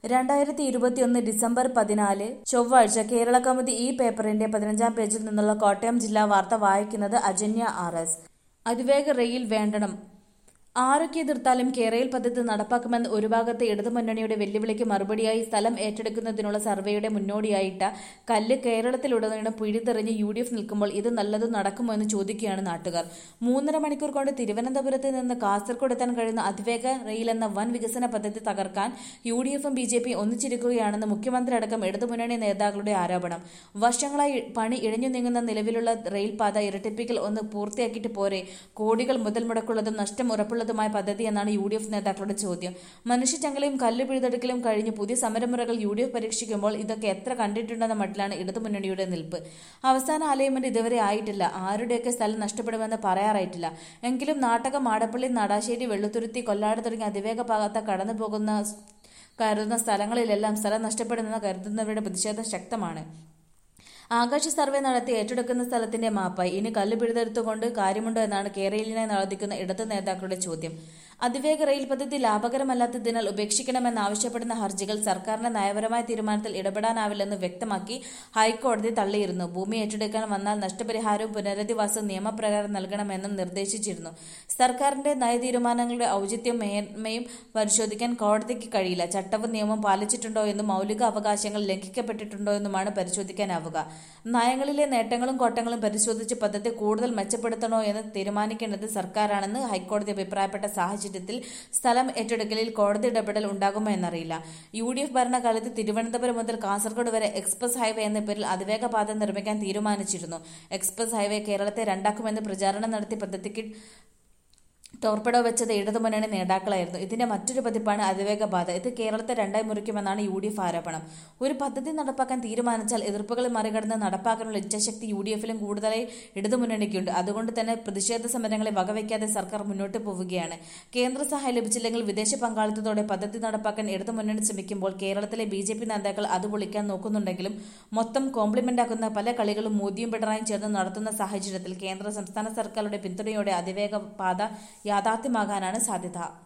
രണ്ടായിരത്തി ഇരുപത്തിയൊന്ന് ഡിസംബർ പതിനാല് ചൊവ്വാഴ്ച കേരള കൗമുദി ഈ പേപ്പറിന്റെ പതിനഞ്ചാം പേജിൽ നിന്നുള്ള കോട്ടയം ജില്ലാ വാർത്ത വായിക്കുന്നത് അജന്യ ആർ എസ് അതിവേഗ റെയിൽ വേണ്ടണം ആരൊക്കെ എതിർത്താലും കേരയിൽ പദ്ധതി നടപ്പാക്കുമെന്ന് ഒരു ഭാഗത്ത് ഇടതുമുന്നണിയുടെ വെല്ലുവിളിക്ക് മറുപടിയായി സ്ഥലം ഏറ്റെടുക്കുന്നതിനുള്ള സർവേയുടെ മുന്നോടിയായിട്ട കല്ല് കേരളത്തിലുടനീളം പിഴുതെറിഞ്ഞ് യു ഡി എഫ് നിൽക്കുമ്പോൾ ഇത് നല്ലത് നടക്കുമോ എന്ന് ചോദിക്കുകയാണ് നാട്ടുകാർ മൂന്നര മണിക്കൂർ കൊണ്ട് തിരുവനന്തപുരത്ത് നിന്ന് കാസർഗോഡ് എത്താൻ കഴിയുന്ന അതിവേഗ റെയിൽ എന്ന വൻ വികസന പദ്ധതി തകർക്കാൻ യു ഡി എഫും ബി ജെ പി ഒന്നിച്ചിരിക്കുകയാണെന്ന് മുഖ്യമന്ത്രി അടക്കം ഇടതുമുന്നണി നേതാക്കളുടെ ആരോപണം വർഷങ്ങളായി പണി ഇഴഞ്ഞു നീങ്ങുന്ന നിലവിലുള്ള റെയിൽപാത ഇരട്ടിപ്പിക്കൽ ഒന്ന് പൂർത്തിയാക്കിയിട്ട് പോരെ കോടികൾ മുതൽ മുടക്കുള്ളതും നഷ്ടം ഉറപ്പുള്ളതുമായ പദ്ധതി എന്നാണ് യു ഡി എഫ് നേതാക്കളുടെ ചോദ്യം മനുഷ്യച്ചങ്ങലയും കല്ല് പിഴുതെടുക്കലും കഴിഞ്ഞ് പുതിയ സമരമുറകൾ യു ഡി എഫ് പരീക്ഷിക്കുമ്പോൾ ഇതൊക്കെ എത്ര കണ്ടിട്ടുണ്ടെന്ന മട്ടിലാണ് ഇടതുമുന്നണിയുടെ നിൽപ്പ് അവസാന അലൈൻമെന്റ് ഇതുവരെ ആയിട്ടില്ല ആരുടെയൊക്കെ സ്ഥലം നഷ്ടപ്പെടുമെന്ന് പറയാറായിട്ടില്ല എങ്കിലും നാട്ടകം മാടപ്പള്ളി നാടാശ്ശേരി വെള്ളുത്തുരുത്തി കൊല്ലാട് തുടങ്ങിയ അതിവേഗ പാകത്ത കടന്നു പോകുന്ന കരുതുന്ന സ്ഥലങ്ങളിലെല്ലാം സ്ഥലം നഷ്ടപ്പെടുമെന്ന് കരുതുന്നവരുടെ പ്രതിഷേധം ശക്തമാണ് ആകാശ സർവേ നടത്തി ഏറ്റെടുക്കുന്ന സ്ഥലത്തിന്റെ മാപ്പായി ഇനി കല്ല് പിഴുതെടുത്തുകൊണ്ട് കാര്യമുണ്ടോ എന്നാണ് കേരളീയനെ നടത്തിക്കുന്ന ഇടത് നേതാക്കളുടെ ചോദ്യം അതിവേഗ റെയിൽ പദ്ധതി ലാഭകരമല്ലാത്തതിനാൽ ഉപേക്ഷിക്കണമെന്നാവശ്യപ്പെടുന്ന ഹർജികൾ സർക്കാരിന്റെ നയപരമായ തീരുമാനത്തിൽ ഇടപെടാനാവില്ലെന്ന് വ്യക്തമാക്കി ഹൈക്കോടതി തള്ളിയിരുന്നു ഭൂമി ഏറ്റെടുക്കാൻ വന്നാൽ നഷ്ടപരിഹാരവും പുനരധിവാസവും നിയമപ്രകാരം നൽകണമെന്നും നിർദ്ദേശിച്ചിരുന്നു സർക്കാരിന്റെ നയതീരുമാനങ്ങളുടെ ഔചിത്യം മേന്മയും പരിശോധിക്കാൻ കോടതിക്ക് കഴിയില്ല ചട്ടവും നിയമവും പാലിച്ചിട്ടുണ്ടോ എന്നും മൗലിക അവകാശങ്ങൾ ലംഘിക്കപ്പെട്ടിട്ടുണ്ടോ എന്നുമാണ് പരിശോധിക്കാനാവുക നയങ്ങളിലെ നേട്ടങ്ങളും കോട്ടങ്ങളും പരിശോധിച്ച് പദ്ധതി കൂടുതൽ മെച്ചപ്പെടുത്തണോ എന്ന് തീരുമാനിക്കേണ്ടത് സർക്കാരാണെന്ന് ഹൈക്കോടതി അഭിപ്രായപ്പെട്ട സാഹചര്യത്തിൽ സ്ഥലം ഏറ്റെടുക്കലിൽ കോടതി ഇടപെടൽ ഉണ്ടാകുമോ എന്നറിയില്ല യു ഡി എഫ് ഭരണകാലത്ത് തിരുവനന്തപുരം മുതൽ കാസർഗോഡ് വരെ എക്സ്പ്രസ് ഹൈവേ എന്ന പേരിൽ അതിവേഗ പാത നിർമ്മിക്കാൻ തീരുമാനിച്ചിരുന്നു എക്സ്പ്രസ് ഹൈവേ കേരളത്തെ രണ്ടാക്കുമെന്ന് പ്രചാരണം നടത്തി പദ്ധതിക്ക് ടോർപ്പഡോ വെച്ചത് ഇടതുമുന്നണി നേതാക്കളായിരുന്നു ഇതിന്റെ മറ്റൊരു പതിപ്പാണ് അതിവേഗ പാത ഇത് കേരളത്തെ രണ്ടായി മുറിക്കുമെന്നാണ് യു ഡി എഫ് ആരോപണം ഒരു പദ്ധതി നടപ്പാക്കാൻ തീരുമാനിച്ചാൽ എതിർപ്പുകൾ മറികടന്ന് നടപ്പാക്കാനുള്ള ഇച്ഛാശക്തി യു ഡി എഫിലും കൂടുതലായി ഇടതുമുന്നണിക്കുണ്ട് അതുകൊണ്ട് തന്നെ പ്രതിഷേധ സമരങ്ങളെ വകവയ്ക്കാതെ സർക്കാർ മുന്നോട്ട് പോവുകയാണ് കേന്ദ്ര സഹായം ലഭിച്ചില്ലെങ്കിൽ വിദേശ പങ്കാളിത്തത്തോടെ പദ്ധതി നടപ്പാക്കാൻ ഇടതുമുന്നണി ശ്രമിക്കുമ്പോൾ കേരളത്തിലെ ബി ജെ പി നേതാക്കൾ അത് പൊളിക്കാൻ നോക്കുന്നുണ്ടെങ്കിലും മൊത്തം കോംപ്ലിമെന്റ് ആക്കുന്ന പല കളികളും മോദിയും പിണറായും ചേർന്ന് നടത്തുന്ന സാഹചര്യത്തിൽ കേന്ദ്ര സംസ്ഥാന സർക്കാരുകളുടെ പിന്തുണയോടെ അതിവേഗ പാത യാഥാർത്ഥ്യമാകാനാണ് സാധ്യത